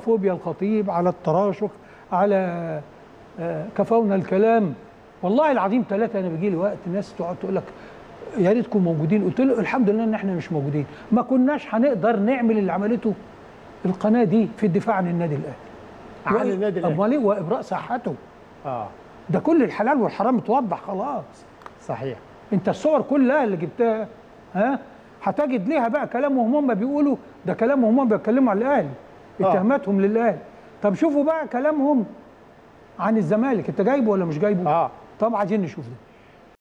فوبيا الخطيب على التراشق على آه، كفونا الكلام والله العظيم ثلاثه انا بيجي لي وقت ناس تقعد تقول لك يا ريتكم موجودين قلت له الحمد لله ان احنا مش موجودين ما كناش هنقدر نعمل اللي عملته القناه دي في الدفاع عن النادي الاهلي عن وإيه؟ النادي الأهلي. امال ايه وابراء صحته اه ده كل الحلال والحرام اتوضح خلاص صحيح انت الصور كلها اللي جبتها ها هتجد ليها بقى كلامهم هم بيقولوا ده كلامهم هم بيتكلموا على الاهلي آه. اتهاماتهم للاهلي طب شوفوا بقى كلامهم عن الزمالك انت جايبه ولا مش جايبه اه طب عايزين نشوف ده